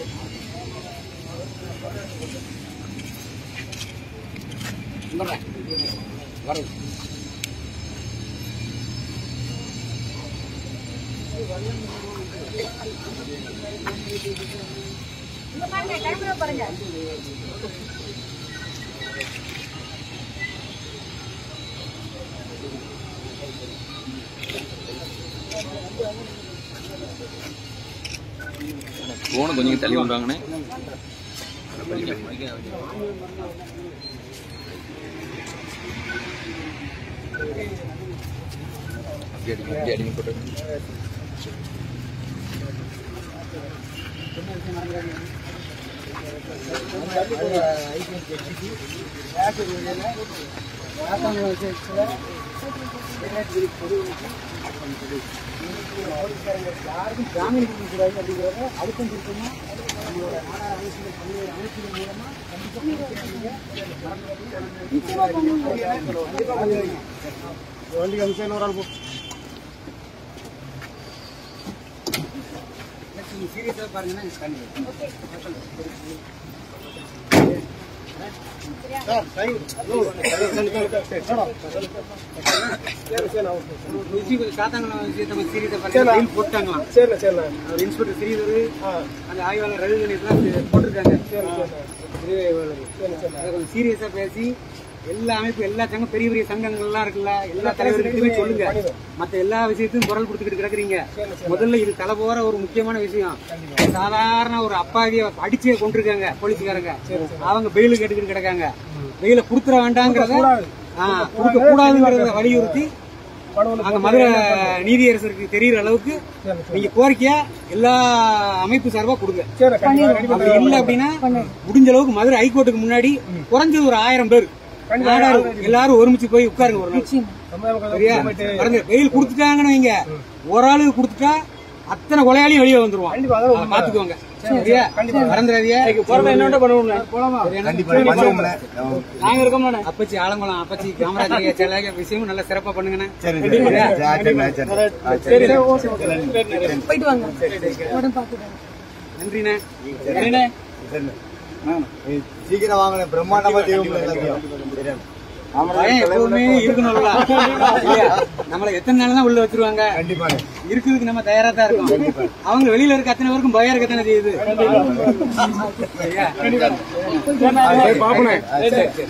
இங்க பாருங்க கேமரா பாருங்க போன கொஞ்சம் தள்ளி வந்தாங்கண்ணே அப்படியே அடிங்க, அப்படியே அடிங்க போட்டு யாருக்கும் ஜாமீன் கொடுக்கக்கூடாது அப்படிங்கிறத அழுத்தம் கொடுக்கணும் நம்மளோட நாடார் அமைப்புகள் பல்வேறு அமைப்புகள் மூலமா கண்டிப்பா பண்ணுவீங்க வண்டி அமிச்சா இன்னொரு ஆள் போ சீரியஸாக பாருங்கன்னா போட்டாங்களாம் சரிண்ணா சரிண்ணா அவர் இன்ஸ்பெக்டர் ஸ்ரீதர் அந்த ஆய்வாளர் ரவி கணேஷ்லாம் போட்டிருக்காங்க பெரிய ஆய்வாளர் அதை கொஞ்சம் சீரியஸா பேசி எல்லா அமைப்பு எல்லா சங்கம் பெரிய பெரிய சங்கங்கள்லாம் இருக்குல்ல எல்லா தலைவர்களுக்குமே சொல்லுங்க மத்த எல்லா விஷயத்தையும் குரல் கொடுத்துக்கிட்டு கிடக்குறீங்க முதல்ல இது தலை போற ஒரு முக்கியமான விஷயம் சாதாரண ஒரு அப்பாவிய அடிச்சே கொண்டிருக்காங்க போலீஸ்காரங்க அவங்க பெயிலு கேட்டுக்கிட்டு கிடக்காங்க பெயில கொடுத்துட வேண்டாங்கிறத கொடுக்க கூடாதுங்கிறத வலியுறுத்தி அங்க மதுரை நீதியரசருக்கு தெரியுற அளவுக்கு நீங்க கோரிக்கையா எல்லா அமைப்பு சார்பா கொடுங்க அப்படி இல்ல அப்படின்னா முடிஞ்ச அளவுக்கு மதுரை ஹைகோர்ட்டுக்கு முன்னாடி குறைஞ்சது ஒரு ஆயிரம் பேர் நாடார் எல்லாரும் ஒருமிச்சு போய் உட்காருங்க ஒரு நாள் சரியா பாருங்க வெயில் கொடுத்துட்டாங்கன்னு வைங்க ஒரு ஆளுக்கு கொடுத்துட்டா அத்தனை கொலையாளியும் வெளியே வந்துருவான் அதை பாத்துக்கோங்க சரியா மறந்துடாதீங்க என்னோட பண்ணுவோம் நாங்க இருக்கோம் அப்பச்சி ஆலங்குளம் அப்பச்சி காமராஜர் சில விஷயமும் நல்லா சிறப்பா பண்ணுங்கண்ணே போயிட்டு வாங்க உடம்பு பாத்துக்கோங்க நன்றிண்ணே நன்றிண்ணே சீக்கிரம் வாங்க பிரம்மாண்டமா செய்வோம் பயம் எப்பவுமே இருக்கணும்ல இல்லையா? நம்மள எத்தனை நாள் தான் உள்ள வச்சிருவாங்க கண்டிப்பா இருக்கிறதுக்கு நம்ம தயாரா தான் இருக்கோம் அவங்க வெளியில இருக்க அத்தனை பேருக்கும் பயம் இருக்கத்தானே செய்யுது சரியா? பாப்பனே சரி, சரி.